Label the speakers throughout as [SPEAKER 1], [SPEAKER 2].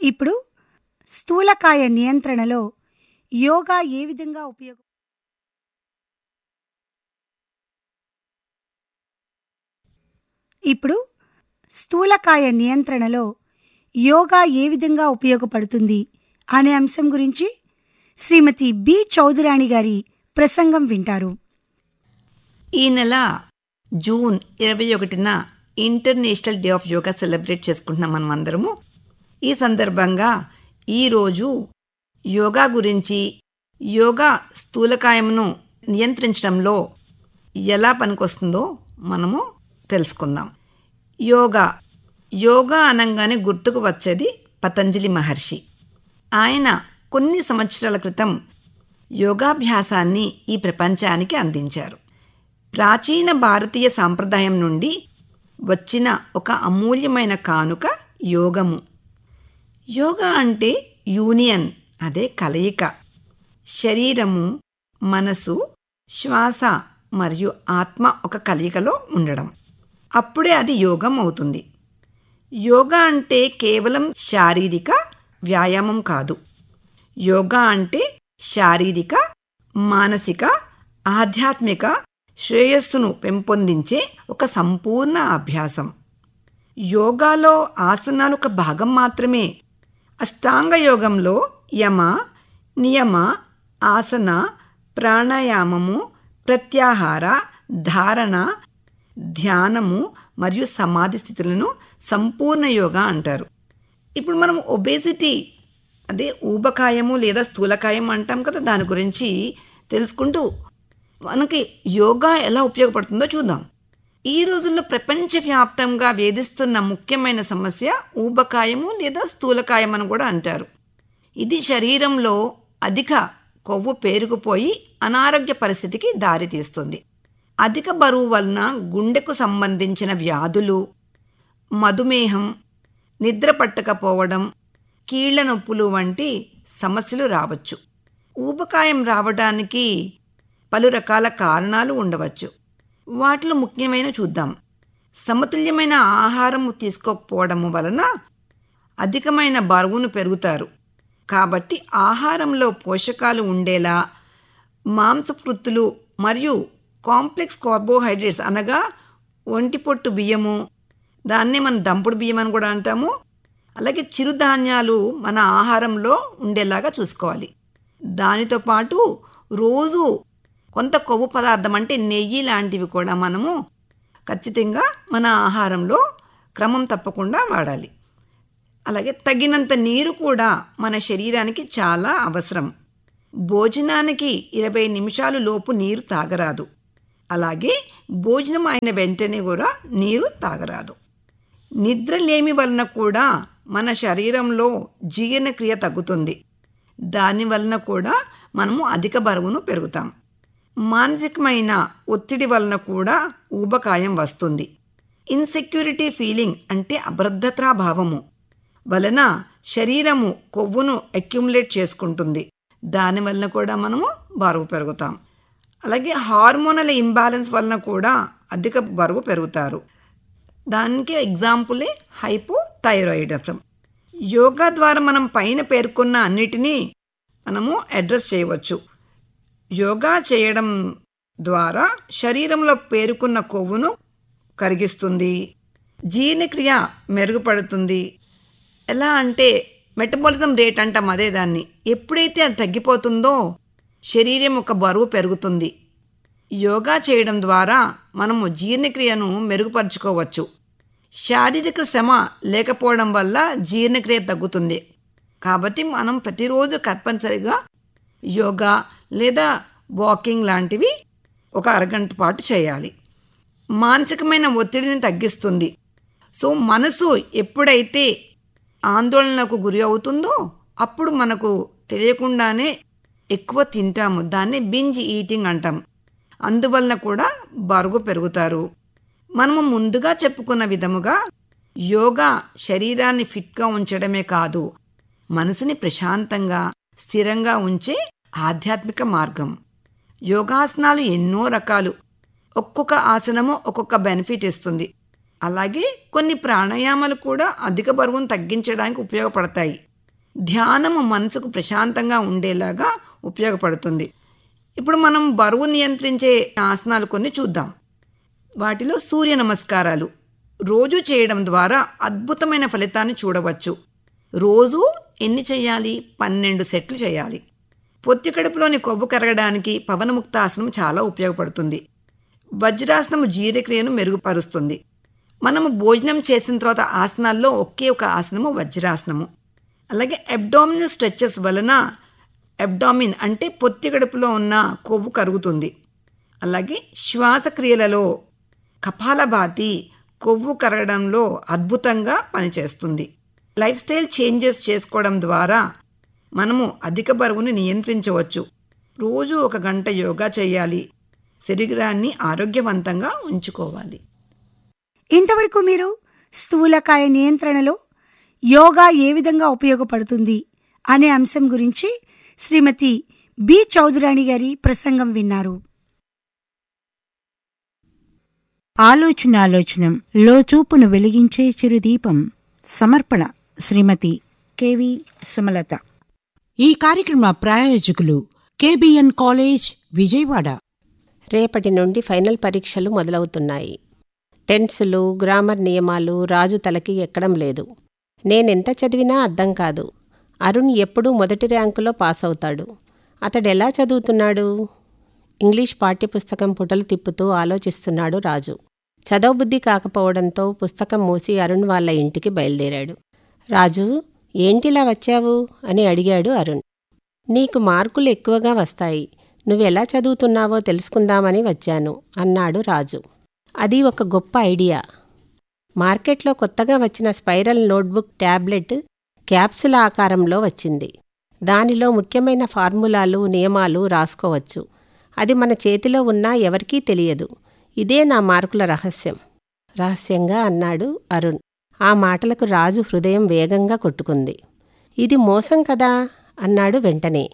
[SPEAKER 1] ఇప్పుడు స్థూలకాయ నియంత్రణలో యోగా ఏ విధంగా ఉపయోగ ఇప్పుడు స్థూలకాయ నియంత్రణలో యోగా ఏ విధంగా ఉపయోగపడుతుంది అనే అంశం గురించి శ్రీమతి బి చౌదరాణి గారి ప్రసంగం వింటారు
[SPEAKER 2] ఈ నెల జూన్ ఇరవై ఒకటిన international day of yoga celebrate చేసుకుంటున్నాం మనం అందరము ఈ సందర్భంగా ఈరోజు యోగా గురించి యోగా స్థూలకాయమును నియంత్రించడంలో ఎలా పనికొస్తుందో మనము తెలుసుకుందాం యోగా యోగా అనగానే గుర్తుకు వచ్చేది పతంజలి మహర్షి ఆయన కొన్ని సంవత్సరాల క్రితం యోగాభ్యాసాన్ని ఈ ప్రపంచానికి అందించారు ప్రాచీన భారతీయ సాంప్రదాయం నుండి వచ్చిన ఒక అమూల్యమైన కానుక యోగము యోగా అంటే యూనియన్ అదే కలయిక శరీరము మనసు శ్వాస మరియు ఆత్మ ఒక కలయికలో ఉండడం అప్పుడే అది యోగం అవుతుంది యోగా అంటే కేవలం శారీరక వ్యాయామం కాదు యోగా అంటే శారీరక మానసిక ఆధ్యాత్మిక శ్రేయస్సును పెంపొందించే ఒక సంపూర్ణ అభ్యాసం యోగాలో ఆసనాలు ఒక భాగం మాత్రమే అష్టాంగ యోగంలో యమ నియమ ఆసన ప్రాణాయామము ప్రత్యాహార ధారణ ధ్యానము మరియు సమాధి స్థితులను సంపూర్ణ యోగా అంటారు ఇప్పుడు మనం ఒబేసిటీ అదే ఊబకాయము లేదా స్థూలకాయం అంటాం కదా దాని గురించి తెలుసుకుంటూ మనకి యోగా ఎలా ఉపయోగపడుతుందో చూద్దాం ఈ రోజుల్లో ప్రపంచవ్యాప్తంగా వేధిస్తున్న ముఖ్యమైన సమస్య ఊబకాయము లేదా స్థూలకాయం అని కూడా అంటారు ఇది శరీరంలో అధిక కొవ్వు పేరుకుపోయి అనారోగ్య పరిస్థితికి దారితీస్తుంది అధిక బరువు వలన గుండెకు సంబంధించిన వ్యాధులు మధుమేహం నిద్ర పట్టకపోవడం కీళ్ల నొప్పులు వంటి సమస్యలు రావచ్చు ఊబకాయం రావడానికి పలు రకాల కారణాలు ఉండవచ్చు వాటిలో ముఖ్యమైన చూద్దాం సమతుల్యమైన ఆహారం తీసుకోకపోవడం వలన అధికమైన బరువును పెరుగుతారు కాబట్టి ఆహారంలో పోషకాలు ఉండేలా మాంసకృత్తులు మరియు కాంప్లెక్స్ కార్బోహైడ్రేట్స్ అనగా ఒంటిపొట్టు బియ్యము దాన్నే మనం దంపుడు బియ్యం అని కూడా అంటాము అలాగే చిరుధాన్యాలు మన ఆహారంలో ఉండేలాగా చూసుకోవాలి దానితో పాటు రోజు కొంత కొవ్వు పదార్థం అంటే నెయ్యి లాంటివి కూడా మనము ఖచ్చితంగా మన ఆహారంలో క్రమం తప్పకుండా వాడాలి అలాగే తగినంత నీరు కూడా మన శరీరానికి చాలా అవసరం భోజనానికి ఇరవై నిమిషాలు లోపు నీరు తాగరాదు అలాగే భోజనం అయిన వెంటనే కూడా నీరు తాగరాదు నిద్రలేమి వలన కూడా మన శరీరంలో జీర్ణక్రియ తగ్గుతుంది దాని వలన కూడా మనము అధిక బరువును పెరుగుతాం మానసికమైన ఒత్తిడి వలన కూడా ఊబకాయం వస్తుంది ఇన్సెక్యూరిటీ ఫీలింగ్ అంటే అభద్రతాభావము వలన శరీరము కొవ్వును అక్యుములేట్ చేసుకుంటుంది దాని వలన కూడా మనము బరువు పెరుగుతాం అలాగే హార్మోనల్ ఇంబ్యాలెన్స్ వలన కూడా అధిక బరువు పెరుగుతారు దానికి ఎగ్జాంపులే హైపోథైరాయిడిజం యోగా ద్వారా మనం పైన పేర్కొన్న అన్నిటినీ మనము అడ్రస్ చేయవచ్చు యోగా చేయడం ద్వారా శరీరంలో పేరుకున్న కొవ్వును కరిగిస్తుంది జీర్ణక్రియ మెరుగుపడుతుంది ఎలా అంటే మెటబాలిజం రేట్ అంటాం అదే దాన్ని ఎప్పుడైతే అది తగ్గిపోతుందో శరీరం ఒక బరువు పెరుగుతుంది యోగా చేయడం ద్వారా మనము జీర్ణక్రియను మెరుగుపరుచుకోవచ్చు శారీరక శ్రమ లేకపోవడం వల్ల జీర్ణక్రియ తగ్గుతుంది కాబట్టి మనం ప్రతిరోజు తప్పనిసరిగా యోగా లేదా వాకింగ్ లాంటివి ఒక అరగంట పాటు చేయాలి మానసికమైన ఒత్తిడిని తగ్గిస్తుంది సో మనసు ఎప్పుడైతే ఆందోళనకు గురి అవుతుందో అప్పుడు మనకు తెలియకుండానే ఎక్కువ తింటాము దాన్ని బింజ్ ఈటింగ్ అంటాం అందువలన కూడా బరువు పెరుగుతారు మనము ముందుగా చెప్పుకున్న విధముగా యోగా శరీరాన్ని ఫిట్గా ఉంచడమే కాదు మనసుని ప్రశాంతంగా స్థిరంగా ఉంచే ఆధ్యాత్మిక మార్గం యోగాసనాలు ఎన్నో రకాలు ఒక్కొక్క ఆసనము ఒక్కొక్క బెనిఫిట్ ఇస్తుంది అలాగే కొన్ని ప్రాణాయామాలు కూడా అధిక బరువును తగ్గించడానికి ఉపయోగపడతాయి ధ్యానము మనసుకు ప్రశాంతంగా ఉండేలాగా ఉపయోగపడుతుంది ఇప్పుడు మనం బరువు నియంత్రించే ఆసనాలు కొన్ని చూద్దాం వాటిలో సూర్య నమస్కారాలు రోజు చేయడం ద్వారా అద్భుతమైన ఫలితాన్ని చూడవచ్చు రోజు ఎన్ని చేయాలి పన్నెండు సెట్లు చేయాలి పొత్తి కడుపులోని కొవ్వు కరగడానికి పవనముక్తాసనం చాలా ఉపయోగపడుతుంది వజ్రాసనము జీర్యక్రియను మెరుగుపరుస్తుంది మనము భోజనం చేసిన తర్వాత ఆసనాల్లో ఒకే ఒక ఆసనము వజ్రాసనము అలాగే అబ్డామినల్ స్ట్రెచెస్ వలన అబ్డామిన్ అంటే పొత్తి కడుపులో ఉన్న కొవ్వు కరుగుతుంది అలాగే శ్వాసక్రియలలో కపాలభాతి కొవ్వు కరగడంలో అద్భుతంగా పనిచేస్తుంది లైఫ్ స్టైల్ చేంజెస్ చేసుకోవడం ద్వారా మనము అధిక బరువుని నియంత్రించవచ్చు రోజు ఒక గంట యోగా చేయాలి శరీరాన్ని ఆరోగ్యవంతంగా ఉంచుకోవాలి
[SPEAKER 1] ఇంతవరకు మీరు స్థూలకాయ నియంత్రణలో యోగా ఏ విధంగా ఉపయోగపడుతుంది అనే అంశం గురించి శ్రీమతి బి చౌదరాణి గారి ప్రసంగం విన్నారు
[SPEAKER 3] ఆలోచనాలోచనం లోచూపును వెలిగించే చిరుదీపం సమర్పణ శ్రీమతి కెవి సుమలత ఈ కార్యక్రమ ప్రాయోజకులు కేబిఎన్ కాలేజ్ విజయవాడ
[SPEAKER 4] రేపటి నుండి ఫైనల్ పరీక్షలు మొదలవుతున్నాయి టెన్సులు గ్రామర్ నియమాలు రాజు తలకి ఎక్కడం లేదు నేనెంత చదివినా అర్థం కాదు అరుణ్ ఎప్పుడూ మొదటి ర్యాంకులో పాస్ అవుతాడు అతడెలా చదువుతున్నాడు ఇంగ్లీష్ పాఠ్యపుస్తకం పుటలు తిప్పుతూ ఆలోచిస్తున్నాడు రాజు చదవబుద్ధి కాకపోవడంతో పుస్తకం మూసి అరుణ్ వాళ్ళ ఇంటికి బయలుదేరాడు రాజు ఏంటిలా వచ్చావు అని అడిగాడు అరుణ్ నీకు మార్కులు ఎక్కువగా వస్తాయి నువ్వెలా చదువుతున్నావో తెలుసుకుందామని వచ్చాను అన్నాడు రాజు అది ఒక గొప్ప ఐడియా మార్కెట్లో కొత్తగా వచ్చిన స్పైరల్ నోట్బుక్ ట్యాబ్లెట్ క్యాప్సుల ఆకారంలో వచ్చింది దానిలో ముఖ్యమైన ఫార్ములాలు నియమాలు రాసుకోవచ్చు అది మన చేతిలో ఉన్నా ఎవరికీ తెలియదు ఇదే నా మార్కుల రహస్యం రహస్యంగా అన్నాడు అరుణ్ ఆ మాటలకు రాజు హృదయం వేగంగా కొట్టుకుంది ఇది మోసం కదా అన్నాడు వెంటనే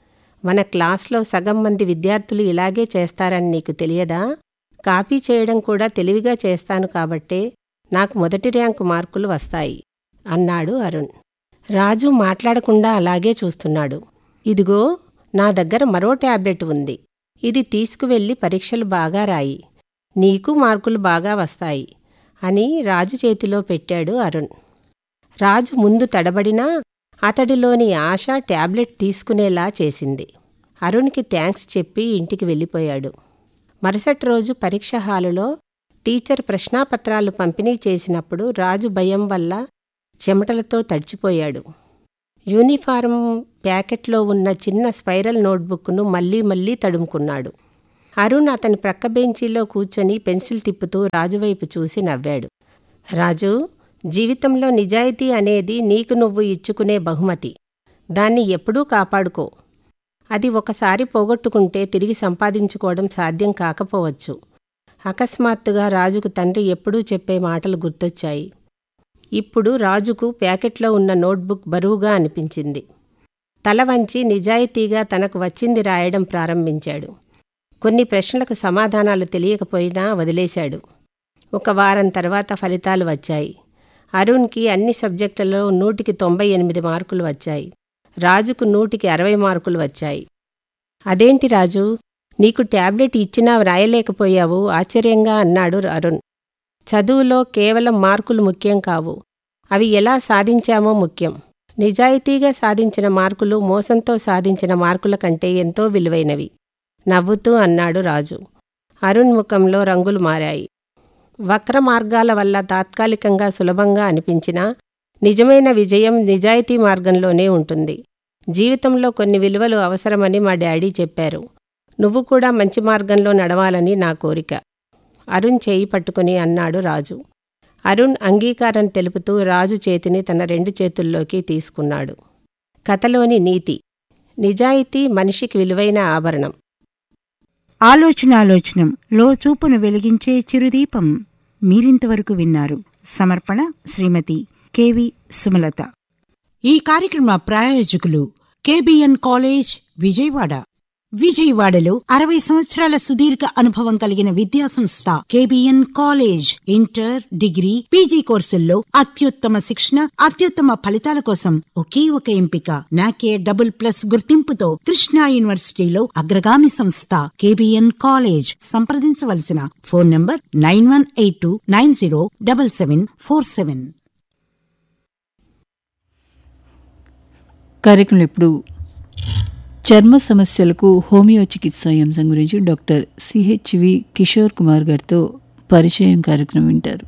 [SPEAKER 4] మన క్లాస్లో సగం మంది విద్యార్థులు ఇలాగే చేస్తారని నీకు తెలియదా కాపీ చేయడం కూడా తెలివిగా చేస్తాను కాబట్టే నాకు మొదటి ర్యాంకు మార్కులు వస్తాయి అన్నాడు అరుణ్ రాజు మాట్లాడకుండా అలాగే చూస్తున్నాడు ఇదిగో నా దగ్గర మరో టాబ్లెట్ ఉంది ఇది తీసుకువెళ్ళి పరీక్షలు బాగా రాయి నీకు మార్కులు బాగా వస్తాయి అని రాజు చేతిలో పెట్టాడు అరుణ్ రాజు ముందు తడబడినా అతడిలోని ఆశ టాబ్లెట్ తీసుకునేలా చేసింది అరుణ్కి థ్యాంక్స్ చెప్పి ఇంటికి వెళ్ళిపోయాడు మరుసటి రోజు పరీక్ష హాలులో టీచర్ ప్రశ్నాపత్రాలు పంపిణీ చేసినప్పుడు రాజు భయం వల్ల చెమటలతో తడిచిపోయాడు యూనిఫారం ప్యాకెట్లో ఉన్న చిన్న స్పైరల్ నోట్బుక్ను మళ్ళీ మళ్ళీ తడుముకున్నాడు అరుణ్ అతని ప్రక్క బెంచీలో కూర్చొని పెన్సిల్ తిప్పుతూ రాజువైపు చూసి నవ్వాడు రాజు జీవితంలో నిజాయితీ అనేది నీకు నువ్వు ఇచ్చుకునే బహుమతి దాన్ని ఎప్పుడూ కాపాడుకో అది ఒకసారి పోగొట్టుకుంటే తిరిగి సంపాదించుకోవడం సాధ్యం కాకపోవచ్చు అకస్మాత్తుగా రాజుకు తండ్రి ఎప్పుడూ చెప్పే మాటలు గుర్తొచ్చాయి ఇప్పుడు రాజుకు ప్యాకెట్లో ఉన్న నోట్బుక్ బరువుగా అనిపించింది తల వంచి నిజాయితీగా తనకు వచ్చింది రాయడం ప్రారంభించాడు కొన్ని ప్రశ్నలకు సమాధానాలు తెలియకపోయినా వదిలేశాడు ఒక వారం తర్వాత ఫలితాలు వచ్చాయి అరుణ్కి అన్ని సబ్జెక్టులలో నూటికి తొంభై ఎనిమిది మార్కులు వచ్చాయి రాజుకు నూటికి అరవై మార్కులు వచ్చాయి అదేంటి రాజు నీకు టాబ్లెట్ ఇచ్చినా వ్రాయలేకపోయావు ఆశ్చర్యంగా అన్నాడు అరుణ్ చదువులో కేవలం మార్కులు ముఖ్యం కావు అవి ఎలా సాధించామో ముఖ్యం నిజాయితీగా సాధించిన మార్కులు మోసంతో సాధించిన మార్కుల కంటే ఎంతో విలువైనవి నవ్వుతూ అన్నాడు రాజు అరుణ్ ముఖంలో రంగులు మారాయి వక్ర మార్గాల వల్ల తాత్కాలికంగా సులభంగా అనిపించినా నిజమైన విజయం నిజాయితీ మార్గంలోనే ఉంటుంది జీవితంలో కొన్ని విలువలు అవసరమని మా డాడీ చెప్పారు నువ్వు కూడా మంచి మార్గంలో నడవాలని నా కోరిక అరుణ్ చేయి పట్టుకుని అన్నాడు రాజు అరుణ్ అంగీకారం తెలుపుతూ రాజు చేతిని తన రెండు చేతుల్లోకి తీసుకున్నాడు కథలోని నీతి నిజాయితీ మనిషికి విలువైన ఆభరణం
[SPEAKER 3] ఆలోచనాలోచనం లోచూపును వెలిగించే చిరుదీపం మీరింతవరకు విన్నారు సమర్పణ శ్రీమతి కెవి సుమలత ఈ కార్యక్రమ ప్రాయోజకులు కేబిఎన్ కాలేజ్ విజయవాడ విజయవాడలో అరవై సంవత్సరాల సుదీర్ఘ అనుభవం కలిగిన విద్యా సంస్థ KBN college inter degree PG కోర్సుల్లో అత్యుత్తమ శిక్షణ అత్యుత్తమ ఫలితాల కోసం ఒకే ఒక ఎంపిక నాకే డబుల్ ప్లస్ గుర్తింపుతో కృష్ణా యూనివర్సిటీలో అగ్రగామి సంస్థ కేబిఎన్ కాలేజ్ సంప్రదించవలసిన phone number nine one eight two nine zero double seven four seven
[SPEAKER 5] కార్యక్రమం ఇప్పుడు చర్మ సమస్యలకు హోమియో చికిత్స ఈ అంశం గురించి డాక్టర్ సిహెచ్వి కిషోర్ కుమార్ గారితో పరిచయం కార్యక్రమం వింటారు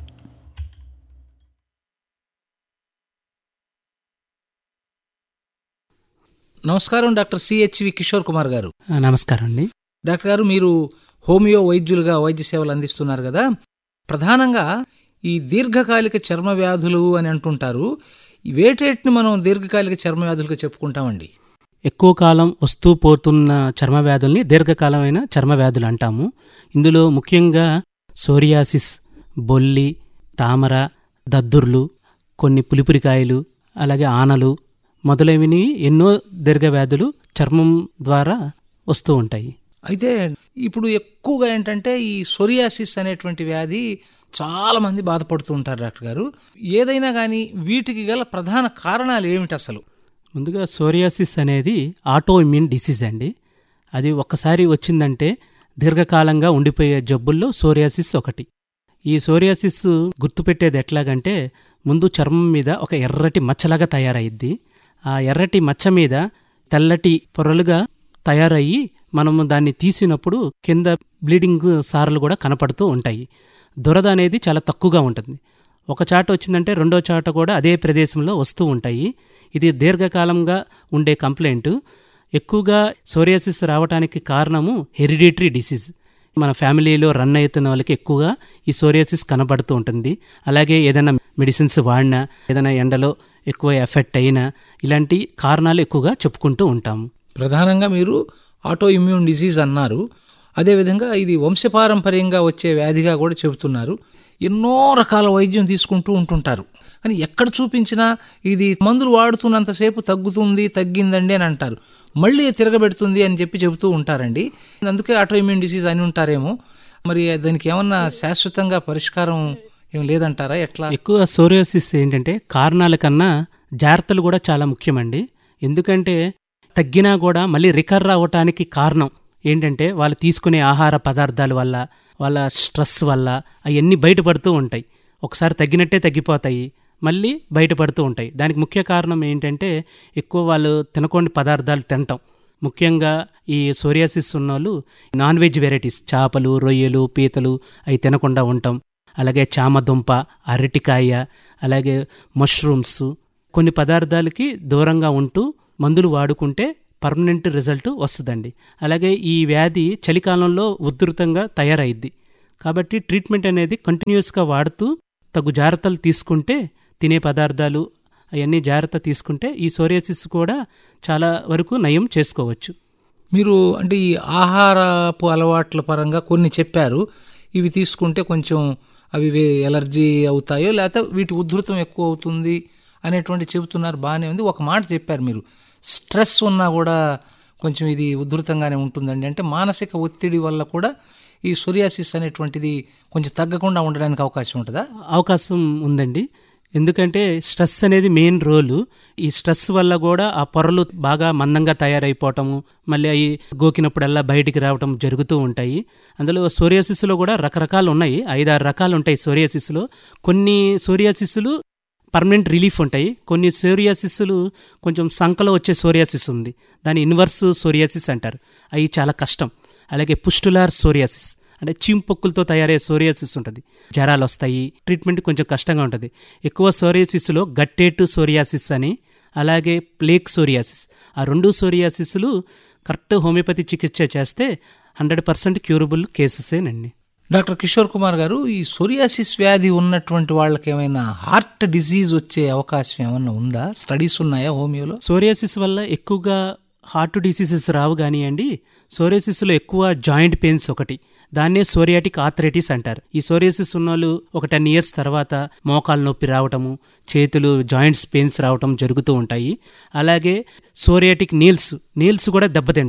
[SPEAKER 6] నమస్కారం డాక్టర్ సిహెచ్వి కిషోర్ కుమార్ గారు
[SPEAKER 7] ఆ, నమస్కారం అండి
[SPEAKER 6] డాక్టర్ గారు మీరు హోమియో వైద్యులుగా వైద్య సేవలు అందిస్తున్నారు కదా ప్రధానంగా ఈ దీర్ఘకాలిక చర్మ వ్యాధులు అని అంటుంటారు ఈ వేటేటిని మనం దీర్ఘకాలిక చర్మ వ్యాధులుగా చెప్పుకుంటామండి
[SPEAKER 7] ఎక్కువ కాలం వస్తూ పోతున్న చర్మ వ్యాధుల్ని దీర్ఘకాలమైన చర్మ వ్యాధులు అంటాము ఇందులో ముఖ్యంగా సోరియాసిస్ బొల్లి తామర దద్దుర్లు కొన్ని పులిపురికాయలు అలాగే ఆనలు మొదలైనవి ఎన్నో దీర్ఘ వ్యాధులు చర్మం ద్వారా వస్తూ ఉంటాయి
[SPEAKER 6] అయితే ఇప్పుడు ఎక్కువగా ఏంటంటే ఈ సొరియాసిస్ అనేటువంటి వ్యాధి చాలా మంది బాధపడుతూ ఉంటారు డాక్టర్ గారు ఏదైనా కానీ వీటికి గల ప్రధాన కారణాలు ఏమిటి అసలు
[SPEAKER 7] ముందుగా సోరియాసిస్ అనేది ఆటో ఇమ్యూన్ డిసీజ్ అండి అది ఒక్కసారి వచ్చిందంటే దీర్ఘకాలంగా ఉండిపోయే జబ్బుల్లో సోరియాసిస్ ఒకటి ఈ సోరియాసిస్ గుర్తుపెట్టేది ఎట్లాగంటే ముందు చర్మం మీద ఒక ఎర్రటి మచ్చలాగా తయారయ్యిద్ది ఆ ఎర్రటి మచ్చ మీద తెల్లటి పొరలుగా తయారయ్యి మనము దాన్ని తీసినప్పుడు కింద బ్లీడింగ్ సారలు కూడా కనపడుతూ ఉంటాయి దురద అనేది చాలా తక్కువగా ఉంటుంది ఒక చాట వచ్చిందంటే రెండో చాట కూడా అదే ప్రదేశంలో వస్తూ ఉంటాయి ఇది దీర్ఘకాలంగా ఉండే కంప్లైంట్ ఎక్కువగా సోరియాసిస్ రావడానికి కారణము హెరిడిటరీ డిసీజ్ మన ఫ్యామిలీలో రన్ అవుతున్న వాళ్ళకి ఎక్కువగా ఈ సోరియాసిస్ కనబడుతూ ఉంటుంది అలాగే ఏదైనా మెడిసిన్స్ వాడినా ఏదైనా ఎండలో ఎక్కువ ఎఫెక్ట్ అయినా ఇలాంటి కారణాలు ఎక్కువగా చెప్పుకుంటూ ఉంటాము
[SPEAKER 6] ప్రధానంగా మీరు ఆటో ఇమ్యూన్ డిసీజ్ అన్నారు అదేవిధంగా ఇది వంశపారంపర్యంగా వచ్చే వ్యాధిగా కూడా చెబుతున్నారు ఎన్నో రకాల వైద్యం తీసుకుంటూ ఉంటుంటారు కానీ ఎక్కడ చూపించినా ఇది మందులు వాడుతున్నంతసేపు తగ్గుతుంది తగ్గిందండి అని అంటారు మళ్ళీ తిరగబెడుతుంది అని చెప్పి చెబుతూ ఉంటారండి అందుకే ఆటో ఇమ్యూన్ డిసీజ్ అని ఉంటారేమో మరి దానికి ఏమన్నా శాశ్వతంగా పరిష్కారం ఏం లేదంటారా ఎట్లా
[SPEAKER 7] ఎక్కువ సోరియాసిస్ ఏంటంటే కారణాల కన్నా జాగ్రత్తలు కూడా చాలా ముఖ్యమండి ఎందుకంటే తగ్గినా కూడా మళ్ళీ రికవర్ అవ్వటానికి కారణం ఏంటంటే వాళ్ళు తీసుకునే ఆహార పదార్థాల వల్ల వాళ్ళ స్ట్రెస్ వల్ల అవన్నీ బయటపడుతూ ఉంటాయి ఒకసారి తగ్గినట్టే తగ్గిపోతాయి మళ్ళీ బయటపడుతూ ఉంటాయి దానికి ముఖ్య కారణం ఏంటంటే ఎక్కువ వాళ్ళు తినకోని పదార్థాలు తినటం ముఖ్యంగా ఈ సోరియాసిస్ ఉన్న వాళ్ళు నాన్ వెజ్ వెరైటీస్ చేపలు రొయ్యలు పీతలు అవి తినకుండా ఉండటం అలాగే చామదుంప అరటికాయ అలాగే మష్రూమ్స్ కొన్ని పదార్థాలకి దూరంగా ఉంటూ మందులు వాడుకుంటే పర్మనెంట్ రిజల్ట్ వస్తుందండి అలాగే ఈ వ్యాధి చలికాలంలో ఉధృతంగా తయారైద్ది కాబట్టి ట్రీట్మెంట్ అనేది కంటిన్యూస్గా వాడుతూ తగు జాగ్రత్తలు తీసుకుంటే తినే పదార్థాలు అవన్నీ జాగ్రత్త తీసుకుంటే ఈ సోరియాసిస్ కూడా చాలా వరకు నయం చేసుకోవచ్చు
[SPEAKER 6] మీరు అంటే ఈ ఆహారపు అలవాట్ల పరంగా కొన్ని చెప్పారు ఇవి తీసుకుంటే కొంచెం అవి వే- ఎలర్జీ అవుతాయో లేకపోతే వీటి ఉధృతం ఎక్కువ అవుతుంది అనేటువంటి చెబుతున్నారు బాగానే ఉంది ఒక మాట చెప్పారు మీరు స్ట్రెస్ ఉన్నా కూడా కొంచెం ఇది ఉధృతంగానే ఉంటుందండి అంటే మానసిక ఒత్తిడి వల్ల కూడా ఈ సొరియాసిస్ అనేటువంటిది కొంచెం తగ్గకుండా ఉండడానికి అవకాశం ఉంటుందా
[SPEAKER 7] అవకాశం ఉందండి ఎందుకంటే స్ట్రెస్ అనేది మెయిన్ రోలు ఈ స్ట్రెస్ వల్ల కూడా ఆ పొరలు బాగా మందంగా తయారైపోవటము మళ్ళీ అవి గోకినప్పుడల్లా బయటికి రావటం జరుగుతూ ఉంటాయి అందులో సోరియాసిస్లో కూడా రకరకాలు ఉన్నాయి ఐదారు రకాలు ఉంటాయి సోరియాసిస్లో కొన్ని సోరియాసిస్లు పర్మనెంట్ రిలీఫ్ ఉంటాయి కొన్ని సోరియాసిస్లు కొంచెం సంకలో వచ్చే సోరియాసిస్ ఉంది దాని ఇన్వర్స్ సోరియాసిస్ అంటారు అవి చాలా కష్టం అలాగే పుస్టులార్ సోరియాసిస్ అంటే చింపొక్కులతో తయారయ్యే సోరియాసిస్ ఉంటుంది జ్వరాలు వస్తాయి ట్రీట్మెంట్ కొంచెం కష్టంగా ఉంటుంది ఎక్కువ సోరియాసిస్లో గట్టేటు సోరియాసిస్ అని అలాగే ప్లేక్ సోరియాసిస్ ఆ రెండు సోరియాసిస్లు కరెక్ట్ హోమియోపతి చికిత్స చేస్తే హండ్రెడ్ పర్సెంట్ క్యూరబుల్ కేసెసేనండి
[SPEAKER 6] డాక్టర్ కిషోర్ కుమార్ గారు ఈ సొరియాసిస్ వ్యాధి ఉన్నటువంటి వాళ్ళకి ఏమైనా హార్ట్ డిసీజ్ వచ్చే అవకాశం ఏమైనా ఉందా స్టడీస్ ఉన్నాయా హోమియోలో
[SPEAKER 7] సోరియాసిస్ వల్ల ఎక్కువగా హార్ట్ డిసీజెస్ రావు కానివ్వండి సోరియాసిస్లో ఎక్కువ జాయింట్ పెయిన్స్ ఒకటి దాన్నే సోరియాటిక్ ఆథరైటిస్ అంటారు ఈ సోరియాసిస్ ఉన్న వాళ్ళు ఒక టెన్ ఇయర్స్ తర్వాత మోకాలు నొప్పి రావటము చేతులు జాయింట్స్ పెయిన్స్ రావటం జరుగుతూ ఉంటాయి అలాగే సోరియాటిక్ నీల్స్ నీల్స్ కూడా దెబ్బతింటాయి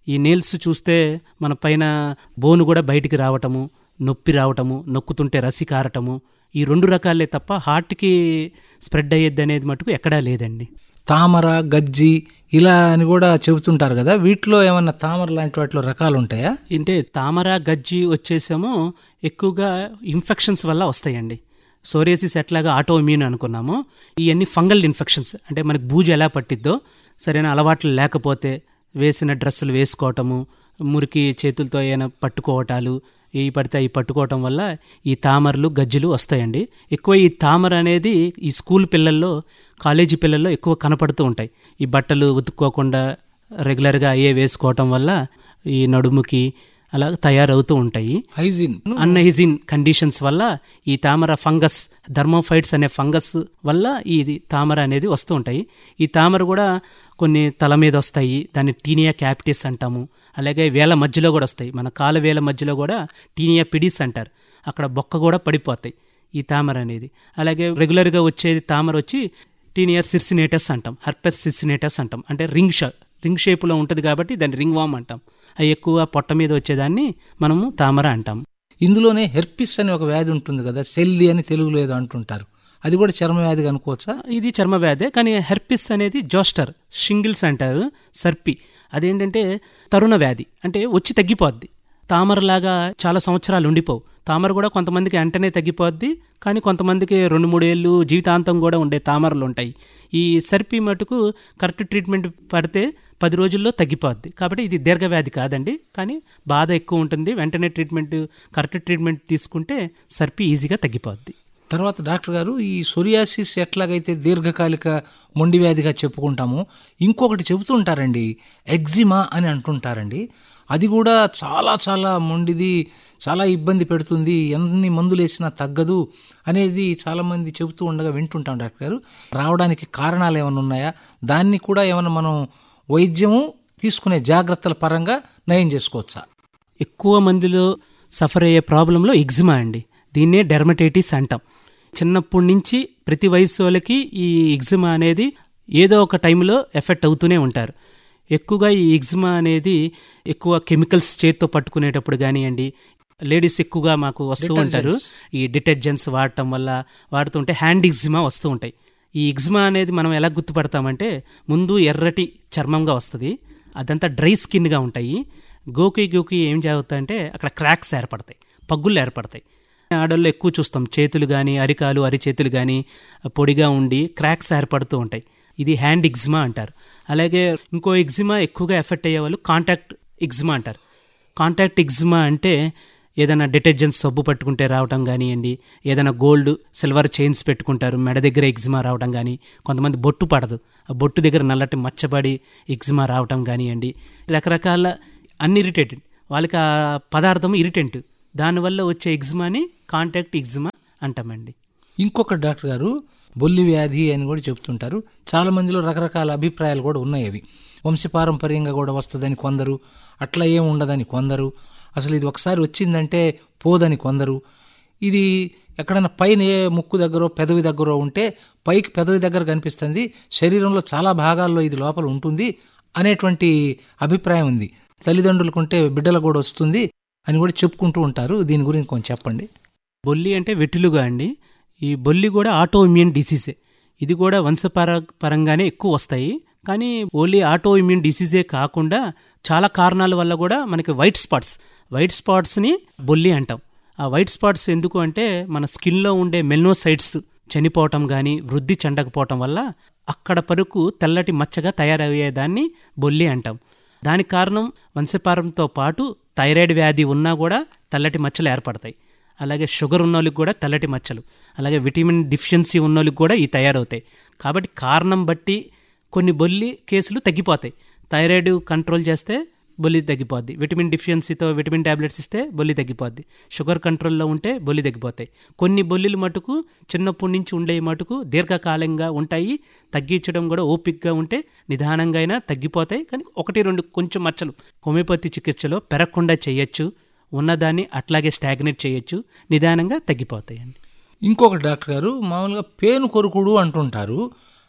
[SPEAKER 7] ఈ నేల్స్ చూస్తే మన పైన బోను కూడా బయటికి రావటము నొప్పి రావటము నొక్కుతుంటే రసి కారటము ఈ రెండు రకాలే తప్ప హార్ట్కి స్ప్రెడ్ అయ్యేది అనేది మటుకు ఎక్కడా లేదండి
[SPEAKER 6] తామర గజ్జి ఇలా అని కూడా చెబుతుంటారు కదా వీటిలో ఏమన్నా తామర లాంటి వాటిలో రకాలు ఉంటాయా
[SPEAKER 7] అంటే తామర గజ్జి వచ్చేసేమో ఎక్కువగా ఇన్ఫెక్షన్స్ వల్ల వస్తాయండి సోరియాసిస్ ఎట్లాగా ఆటో ఇమ్యూన్ అనుకున్నామో ఇవన్నీ ఫంగల్ ఇన్ఫెక్షన్స్ అంటే మనకి బూజు ఎలా పట్టిద్దో సరైన అలవాట్లు లేకపోతే వేసిన డ్రెస్సులు వేసుకోవటము మురికి చేతులతో ఏమైనా పట్టుకోవటాలు ఈ పడితే అవి పట్టుకోవటం వల్ల ఈ తామరలు గజ్జులు వస్తాయండి ఎక్కువ ఈ తామర అనేది ఈ స్కూల్ పిల్లల్లో కాలేజీ పిల్లల్లో ఎక్కువ కనపడుతూ ఉంటాయి ఈ బట్టలు ఉతుక్కోకుండా రెగ్యులర్గా అయ్యే వేసుకోవటం వల్ల ఈ నడుముకి అలా తయారవుతూ ఉంటాయి
[SPEAKER 6] హైజిన్
[SPEAKER 7] అన్హైజీన్ కండిషన్స్ వల్ల ఈ తామర ఫంగస్ ధర్మోఫైట్స్ అనే ఫంగస్ వల్ల ఈ తామర అనేది వస్తూ ఉంటాయి ఈ తామర కూడా కొన్ని తల మీద వస్తాయి దాన్ని టీనియా క్యాపిటిస్ అంటాము అలాగే వేల మధ్యలో కూడా వస్తాయి మన కాల వేల మధ్యలో కూడా టీనియా పిడిస్ అంటారు అక్కడ బొక్క కూడా పడిపోతాయి ఈ తామర అనేది అలాగే రెగ్యులర్గా వచ్చేది తామర వచ్చి టీనియర్ సిర్సినేటస్ అంటాం హర్పెస్ సిర్సినేటస్ అంటాం అంటే రింగ్ షా రింగ్ షేప్లో ఉంటుంది కాబట్టి దాన్ని రింగ్ వామ్ అంటాం అవి ఎక్కువ పొట్ట మీద వచ్చేదాన్ని మనము తామర అంటాం
[SPEAKER 6] ఇందులోనే హెర్పిస్ అని ఒక వ్యాధి ఉంటుంది కదా సెల్లి అని తెలుగులో ఏదో అంటుంటారు అది కూడా చర్మ వ్యాధిగా అనుకోవచ్చా
[SPEAKER 7] ఇది చర్మ వ్యాధే కానీ హెర్పిస్ అనేది జోస్టర్ షింగిల్స్ అంటారు సర్పి అదేంటంటే తరుణ వ్యాధి అంటే వచ్చి తగ్గిపోద్ది తామరలాగా చాలా సంవత్సరాలు ఉండిపోవు తామర కూడా కొంతమందికి వెంటనే తగ్గిపోద్ది కానీ కొంతమందికి రెండు మూడు ఏళ్ళు జీవితాంతం కూడా ఉండే తామరలు ఉంటాయి ఈ సర్పి మటుకు కరెక్ట్ ట్రీట్మెంట్ పడితే పది రోజుల్లో తగ్గిపోద్ది కాబట్టి ఇది దీర్ఘవ్యాధి కాదండి కానీ బాధ ఎక్కువ ఉంటుంది వెంటనే ట్రీట్మెంట్ కరెక్ట్ ట్రీట్మెంట్ తీసుకుంటే సర్పి ఈజీగా తగ్గిపోద్ది
[SPEAKER 6] తర్వాత డాక్టర్ గారు ఈ సొరియాసిస్ ఎట్లాగైతే దీర్ఘకాలిక మొండి వ్యాధిగా చెప్పుకుంటామో ఇంకొకటి చెబుతుంటారండి ఎగ్జిమా అని అంటుంటారండి అది కూడా చాలా చాలా మొండిది చాలా ఇబ్బంది పెడుతుంది ఎన్ని మందులు వేసినా తగ్గదు అనేది చాలామంది చెబుతూ ఉండగా వింటుంటాం డాక్టర్ గారు రావడానికి కారణాలు ఏమైనా ఉన్నాయా దాన్ని కూడా ఏమైనా మనం వైద్యము తీసుకునే జాగ్రత్తల పరంగా నయం చేసుకోవచ్చా
[SPEAKER 7] ఎక్కువ మందిలో సఫర్ అయ్యే ప్రాబ్లంలో ఎగ్జిమా అండి దీన్నే డెర్మటైటిస్ అంటాం చిన్నప్పటి నుంచి ప్రతి వయసు వాళ్ళకి ఈ ఎగ్జిమా అనేది ఏదో ఒక టైంలో ఎఫెక్ట్ అవుతూనే ఉంటారు ఎక్కువగా ఈ ఎగ్జిమా అనేది ఎక్కువ కెమికల్స్ చేత్తో పట్టుకునేటప్పుడు కానివ్వండి లేడీస్ ఎక్కువగా మాకు వస్తూ ఉంటారు ఈ డిటర్జెంట్స్ వాడటం వల్ల వాడుతుంటే హ్యాండ్ ఎగ్జిమా వస్తూ ఉంటాయి ఈ ఎగ్జిమా అనేది మనం ఎలా గుర్తుపడతామంటే ముందు ఎర్రటి చర్మంగా వస్తుంది అదంతా డ్రై స్కిన్గా ఉంటాయి గోకి గోకి ఏం జరుగుతాయంటే అక్కడ క్రాక్స్ ఏర్పడతాయి పగ్గులు ఏర్పడతాయి ఆడల్లో ఎక్కువ చూస్తాం చేతులు కానీ అరికాలు అరిచేతులు కానీ పొడిగా ఉండి క్రాక్స్ ఏర్పడుతూ ఉంటాయి ఇది హ్యాండ్ ఎగ్జిమా అంటారు అలాగే ఇంకో ఎగ్జిమా ఎక్కువగా ఎఫెక్ట్ అయ్యే వాళ్ళు కాంటాక్ట్ ఎగ్జిమా అంటారు కాంటాక్ట్ ఎగ్జిమా అంటే ఏదైనా డిటర్జెంట్స్ సబ్బు పట్టుకుంటే రావటం కానివ్వండి ఏదైనా గోల్డ్ సిల్వర్ చైన్స్ పెట్టుకుంటారు మెడ దగ్గర ఎగ్జిమా రావటం కానీ కొంతమంది బొట్టు పడదు ఆ బొట్టు దగ్గర నల్లటి మచ్చబడి ఎగ్జిమా రావటం కానివ్వండి రకరకాల అన్ని ఇరిటేటెడ్ వాళ్ళకి ఆ పదార్థం ఇరిటెంట్ దానివల్ల వచ్చే ఎగ్జిమాని కాంటాక్ట్ ఎగ్జిమా అంటామండి
[SPEAKER 6] ఇంకొక డాక్టర్ గారు బొల్లి వ్యాధి అని కూడా చెప్తుంటారు చాలా మందిలో రకరకాల అభిప్రాయాలు కూడా ఉన్నాయి అవి వంశపారంపర్యంగా కూడా వస్తుందని కొందరు అట్లా ఏం ఉండదని కొందరు అసలు ఇది ఒకసారి వచ్చిందంటే పోదని కొందరు ఇది ఎక్కడైనా పైన ఏ ముక్కు దగ్గర పెదవి దగ్గర ఉంటే పైకి పెదవి దగ్గర కనిపిస్తుంది శరీరంలో చాలా భాగాల్లో ఇది లోపల ఉంటుంది అనేటువంటి అభిప్రాయం ఉంది తల్లిదండ్రులకుంటే బిడ్డలకు కూడా వస్తుంది అని కూడా చెప్పుకుంటూ ఉంటారు దీని గురించి కొంచెం చెప్పండి
[SPEAKER 7] బొల్లి అంటే వెటులుగా అండి ఈ బొల్లి కూడా ఆటో ఇమ్యూన్ డిసీజే ఇది కూడా వంశపార పరంగానే ఎక్కువ వస్తాయి కానీ ఓన్లీ ఆటో ఇమ్యూన్ డిసీజే కాకుండా చాలా కారణాల వల్ల కూడా మనకి వైట్ స్పాట్స్ వైట్ స్పాట్స్ని బొల్లి అంటాం ఆ వైట్ స్పాట్స్ ఎందుకు అంటే మన స్కిన్లో ఉండే మెల్నోసైట్స్ చనిపోవటం కానీ వృద్ధి చెందకపోవటం వల్ల అక్కడ పరుకు తెల్లటి మచ్చగా తయారయ్యేదాన్ని బొల్లి అంటాం దానికి కారణం వంశపారంతో పాటు థైరాయిడ్ వ్యాధి ఉన్నా కూడా తెల్లటి మచ్చలు ఏర్పడతాయి అలాగే షుగర్ ఉన్న వాళ్ళకి కూడా తెల్లటి మచ్చలు అలాగే విటమిన్ డిఫిషియన్సీ ఉన్న వాళ్ళకి కూడా ఈ తయారవుతాయి కాబట్టి కారణం బట్టి కొన్ని బొల్లి కేసులు తగ్గిపోతాయి థైరాయిడ్ కంట్రోల్ చేస్తే బొల్లి తగ్గిపోద్ది విటమిన్ డిఫిషియన్సీతో విటమిన్ టాబ్లెట్స్ ఇస్తే బొల్లి తగ్గిపోద్ది షుగర్ కంట్రోల్లో ఉంటే బొల్లి తగ్గిపోతాయి కొన్ని బొల్లిలు మటుకు చిన్నప్పటి నుంచి ఉండే మటుకు దీర్ఘకాలంగా ఉంటాయి తగ్గించడం కూడా ఓపిక్గా ఉంటే నిదానంగా అయినా తగ్గిపోతాయి కానీ ఒకటి రెండు కొంచెం మచ్చలు హోమియోపతి చికిత్సలో పెరగకుండా చేయొచ్చు ఉన్నదాన్ని అట్లాగే స్టాగ్నేట్ చేయొచ్చు నిదానంగా తగ్గిపోతాయండి
[SPEAKER 6] ఇంకొక డాక్టర్ గారు మామూలుగా పేను కొరుకుడు అంటుంటారు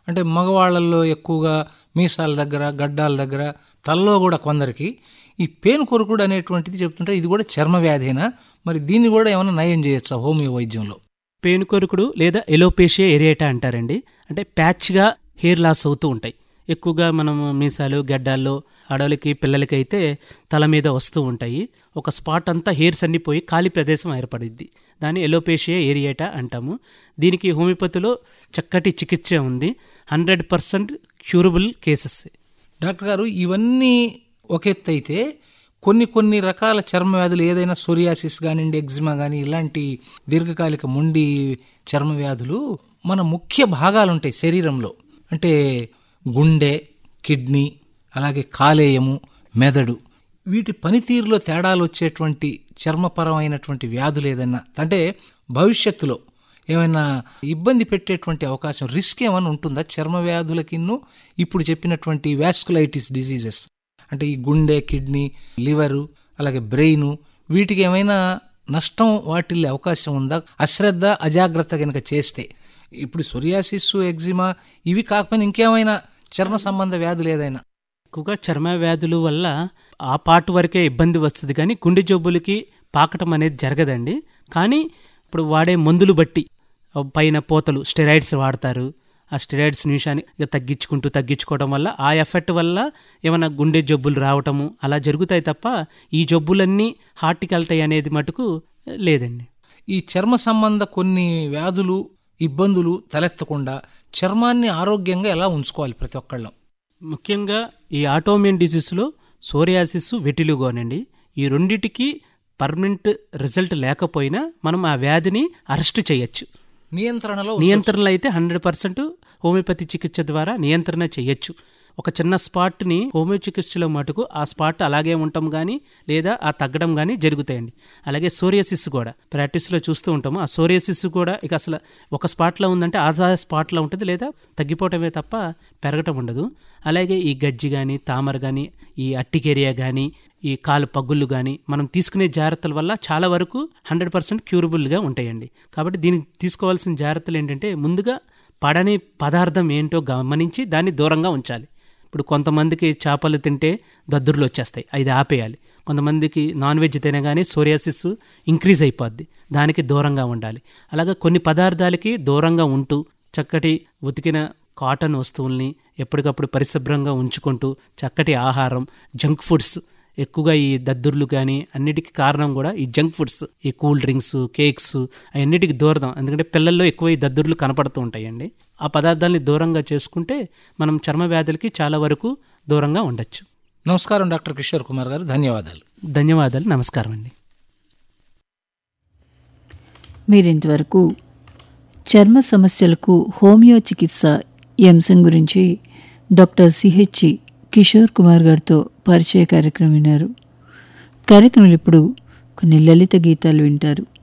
[SPEAKER 6] అంటే మగవాళ్ళల్లో ఎక్కువగా మీసాల దగ్గర గడ్డాల దగ్గర తలలో కూడా కొందరికి ఈ పేను కొరుకుడు అనేటువంటిది చెప్తుంటే ఇది కూడా చర్మ వ్యాధేనా మరి దీన్ని కూడా ఏమైనా నయం చేయొచ్చా హోమియో వైద్యంలో
[SPEAKER 7] పేనుకొరుకుడు లేదా ఎలోపేషియా ఏరియేటా అంటారండి అంటే ప్యాచ్గా హెయిర్ లాస్ అవుతూ ఉంటాయి ఎక్కువగా మనం మీసాలు గడ్డాల్లో ఆడవాళ్ళకి పిల్లలకి అయితే తల మీద వస్తూ ఉంటాయి ఒక స్పాట్ అంతా హెయిర్స్ అన్ని పోయి ఖాళీ ప్రదేశం ఏర్పడిద్ది దాన్ని ఎలోపేషియా ఏరియేటా అంటాము దీనికి హోమియోపతిలో చక్కటి చికిత్స ఉంది hundred percent curable cases
[SPEAKER 6] doctor garu ఇవన్నీ ఒక ఎత్తు అయితే కొన్ని కొన్ని రకాల చర్మ వ్యాధులు ఏదైనా సోరియాసిస్ కానివ్వండి ఎగ్జిమా కానీ ఇలాంటి దీర్ఘకాలిక మొండి చర్మ వ్యాధులు మన ముఖ్య భాగాలు ఉంటాయి శరీరంలో అంటే గుండె కిడ్నీ అలాగే కాలేయము మెదడు వీటి పనితీరులో తేడాలు వచ్చేటువంటి చర్మపరమైనటువంటి వ్యాధులు ఏదైనా అంటే భవిష్యత్తులో ఏమైనా ఇబ్బంది పెట్టేటువంటి అవకాశం రిస్క్ ఏమైనా ఉంటుందా చర్మ వ్యాధులకిన్ను ఇప్పుడు చెప్పినటువంటి వ్యాస్కులైటిస్ డిసీజెస్ అంటే ఈ గుండె కిడ్నీ లివరు అలాగే బ్రెయిన్ వీటికి ఏమైనా నష్టం వాటిల్లే అవకాశం ఉందా అశ్రద్ధ అజాగ్రత్త కనుక చేస్తే ఇప్పుడు సొరియాసిస్ ఎగ్జిమా ఇవి కాకపోయినా ఇంకేమైనా చర్మ సంబంధ వ్యాధులు ఏదైనా
[SPEAKER 7] ఎక్కువగా చర్మ వ్యాధుల వల్ల ఆ పార్ట్ వరకే ఇబ్బంది వస్తుంది కానీ గుండె జబ్బులకి పాకటం అనేది జరగదండి కానీ ఇప్పుడు వాడే మందులు బట్టి పైన పోతలు స్టెరాయిడ్స్ వాడతారు ఆ స్టెరాయిడ్స్ నిమిషాన్ని ఇక తగ్గించుకుంటూ తగ్గించుకోవడం వల్ల ఆ ఎఫెక్ట్ వల్ల ఏమైనా గుండె జబ్బులు రావటము అలా జరుగుతాయి తప్ప ఈ జబ్బులన్నీ హార్ట్కి వెళ్తాయి అనేది మటుకు లేదండి
[SPEAKER 6] ఈ చర్మ సంబంధ కొన్ని వ్యాధులు ఇబ్బందులు తలెత్తకుండా చర్మాన్ని ఆరోగ్యంగా ఎలా ఉంచుకోవాలి ప్రతి ఒక్కళ్ళం
[SPEAKER 7] ముఖ్యంగా ఈ ఆటోమియన్ డిసీజ్లో సోరియాసిస్ వెటిలుగోనండి ఈ రెండిటికి పర్మనెంట్ రిజల్ట్ లేకపోయినా మనం ఆ వ్యాధిని అరెస్ట్ చేయొచ్చు
[SPEAKER 6] నియంత్రణలో
[SPEAKER 7] నియంత్రణలో అయితే హండ్రెడ్ పర్సెంట్ హోమియోపతి చికిత్స ద్వారా నియంత్రణ చేయొచ్చు ఒక చిన్న స్పాట్ని హోమియో చికిత్సలో మటుకు ఆ స్పాట్ అలాగే ఉండటం కానీ లేదా ఆ తగ్గడం కానీ జరుగుతాయండి అలాగే సోరియాసిస్ కూడా ప్రాక్టీస్లో చూస్తూ ఉంటాము ఆ సోరియాసిస్ కూడా ఇక అసలు ఒక స్పాట్లో ఉందంటే ఆ స్పాట్లో ఉంటుంది లేదా తగ్గిపోవటమే తప్ప పెరగటం ఉండదు అలాగే ఈ గజ్జి కానీ తామర కానీ ఈ అట్టికేరియా కానీ ఈ కాలు పగ్గుళ్ళు కానీ మనం తీసుకునే జాగ్రత్తల వల్ల చాలా వరకు హండ్రెడ్ పర్సెంట్ క్యూరబుల్గా ఉంటాయండి కాబట్టి దీనికి తీసుకోవాల్సిన జాగ్రత్తలు ఏంటంటే ముందుగా పడని పదార్థం ఏంటో గమనించి దాన్ని దూరంగా ఉంచాలి ఇప్పుడు కొంతమందికి చేపలు తింటే దద్దుర్లు వచ్చేస్తాయి అది ఆపేయాలి కొంతమందికి నాన్ వెజ్ తినగానే సోరియాసిస్ ఇంక్రీజ్ అయిపోద్ది దానికి దూరంగా ఉండాలి అలాగే కొన్ని పదార్థాలకి దూరంగా ఉంటూ చక్కటి ఉతికిన కాటన్ వస్తువుల్ని ఎప్పటికప్పుడు పరిశుభ్రంగా ఉంచుకుంటూ చక్కటి ఆహారం జంక్ ఫుడ్స్ ఎక్కువగా ఈ దద్దుర్లు కానీ అన్నిటికీ కారణం కూడా ఈ జంక్ ఫుడ్స్ ఈ కూల్ డ్రింక్స్ కేక్స్ అన్నిటికి దూరదాం ఎందుకంటే పిల్లల్లో ఎక్కువ ఈ దద్దుర్లు కనపడుతూ ఉంటాయండి ఆ పదార్థాలని దూరంగా చేసుకుంటే మనం చర్మ వ్యాధులకి చాలా వరకు దూరంగా ఉండొచ్చు
[SPEAKER 6] నమస్కారం డాక్టర్ కిషోర్ కుమార్ గారు ధన్యవాదాలు
[SPEAKER 7] ధన్యవాదాలు నమస్కారం అండి
[SPEAKER 5] మీరింతవరకు చర్మ సమస్యలకు హోమియో చికిత్స ఈ అంశం గురించి డాక్టర్ సిహెచ్ కిషోర్ కుమార్ గారితో పరిచయ కార్యక్రమం విన్నారు కార్యక్రమంలో ఇప్పుడు కొన్ని లలిత గీతాలు వింటారు